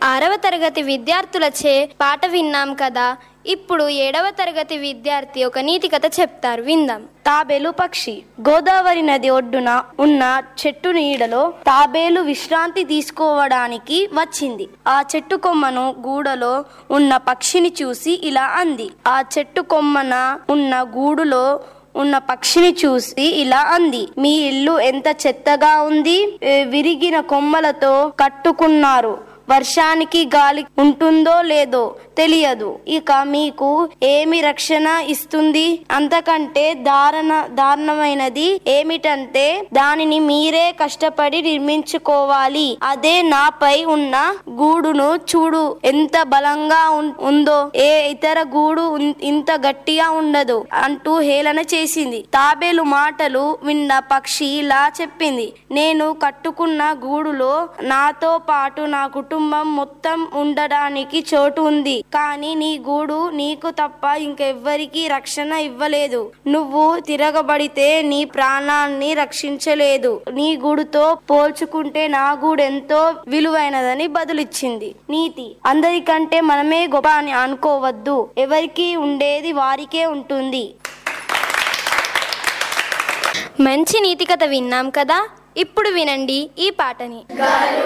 ఆరవ తరగతి విద్యార్థులచే పాట విన్నాం కదా ఇప్పుడు ఏడవ తరగతి విద్యార్థి ఒక నీతి కథ చెప్తారు విందాం తాబేలు పక్షి గోదావరి నది ఒడ్డున ఉన్న చెట్టు నీడలో తాబేలు విశ్రాంతి తీసుకోవడానికి వచ్చింది ఆ చెట్టు కొమ్మను గూడలో ఉన్న పక్షిని చూసి ఇలా అంది ఆ చెట్టు కొమ్మన ఉన్న గూడులో ఉన్న పక్షిని చూసి ఇలా అంది మీ ఇల్లు ఎంత చెత్తగా ఉంది ఏ, విరిగిన కొమ్మలతో కట్టుకున్నారు వర్షానికి గాలి ఉంటుందో లేదో తెలియదు ఇక మీకు ఏమి రక్షణ ఇస్తుంది అంతకంటే దారుణ దారుణమైనది ఏమిటంటే దానిని మీరే కష్టపడి నిర్మించుకోవాలి అదే నాపై ఉన్న గూడును చూడు ఎంత బలంగా ఉన్- ఉందో ఏ ఇతర గూడు ఉన్- ఇంత గట్టిగా ఉండదు అంటూ హేళన చేసింది తాబేలు మాటలు విన్న పక్షి ఇలా చెప్పింది నేను కట్టుకున్న గూడులో నాతో పాటు నా కుటుంబం మొత్తం ఉండడానికి చోటు ఉంది కానీ నీ గూడు నీకు తప్ప ఇంకెవ్వరికి రక్షణ ఇవ్వలేదు నువ్వు తిరగబడితే నీ ప్రాణాన్ని రక్షించలేదు నీ గూడుతో పోల్చుకుంటే నా గూడు ఎంతో విలువైనదని బదులిచ్చింది నీతి అందరికంటే మనమే గొప్ప అని అనుకోవద్దు ఎవరికి ఉండేది వారికే ఉంటుంది మంచి నీతి కథ విన్నాం కదా ఇప్పుడు వినండి ఈ పాటని